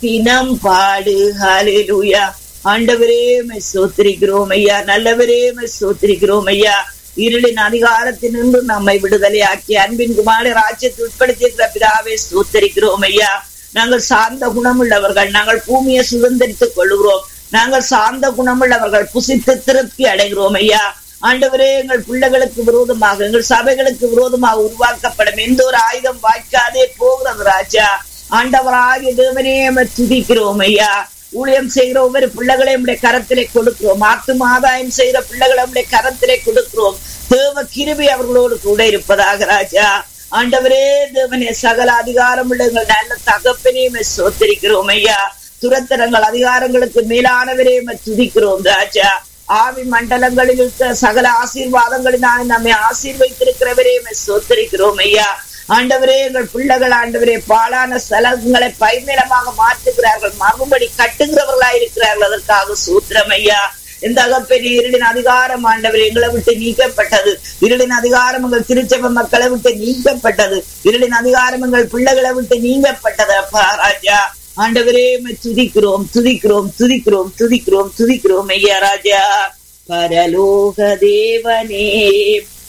தினம் பாடு ஹalleluya ஆண்டவரே மை சோத்திரிக்கிறோம் ஐயா நல்லவரே மை சோத்திரிக்கிறோம் ஐயா இருளின் அதிகாரத்தினின்று நம்மை விடுதலையாக்கி அன்பின் குமார ராஜ்யத்தை உட்படுத்தியிருக்கிற பிதாவை சோத்தரிக்கிறோம் ஐயா நாங்கள் சார்ந்த குணமுள்ளவர்கள் நாங்கள் பூமியை சுதந்திரித்துக் கொள்கிறோம் நாங்கள் சார்ந்த குணமுள்ளவர்கள் புசித்து திருப்தி அடைகிறோம் ஐயா ஆண்டவரே எங்கள் பிள்ளைகளுக்கு விரோதமாக எங்கள் சபைகளுக்கு விரோதமாக உருவாக்கப்படும் எந்த ஒரு ஆயுதம் வாய்க்காதே போகிறது ராஜா ஆண்டவராகிய தேவனே எம்மை துதிக்கிறோம் ஐயா ஊழியம் செய்கிற ஒவ்வொரு பிள்ளைகளையும் உடைய கரத்திலே கொடுக்கிறோம் ஆத்தும் ஆதாயம் செய்கிற பிள்ளைகளை உடைய கரத்திலே கொடுக்கிறோம் தேவ கிருபி அவர்களோடு கூட இருப்பதாக ராஜா ஆண்டவரே தேவனே சகல அதிகாரம் உள்ள எங்கள் நல்ல தகப்பனையுமே சோத்தரிக்கிறோம் ஐயா துரத்தரங்கள் அதிகாரங்களுக்கு மேலானவரே துதிக்கிறோம் ராஜா ஆவி மண்டலங்களில் இருக்கிற சகல ஆசீர்வாதங்களினாலே நம்மை ஆசீர்வைத்திருக்கிறவரே சோத்தரிக்கிறோம் ஐயா ஆண்டவரே எங்கள் பிள்ளைகள் ஆண்டவரே பாலான ஸ்தலங்களை பைநிலமாக மாற்றுகிறார்கள் மறுபடி கட்டுகிறவர்களாய் இருக்கிறார்கள் அதற்காக சூத்திரம் ஐயா இந்த அகப்பெரிய இருளின் அதிகாரம் ஆண்டவர் எங்களை விட்டு நீக்கப்பட்டது இருளின் அதிகாரம் எங்கள் திருச்சபை மக்களை விட்டு நீக்கப்பட்டது இருளின் அதிகாரம் எங்கள் பிள்ளைகளை விட்டு நீங்கப்பட்டது அப்பா ராஜா ஆண்டவரே துதிக்கிறோம் துதிக்கிறோம் துதிக்கிறோம் துதிக்கிறோம் துதிக்கிறோம் ஐயா ராஜா பரலோக தேவனே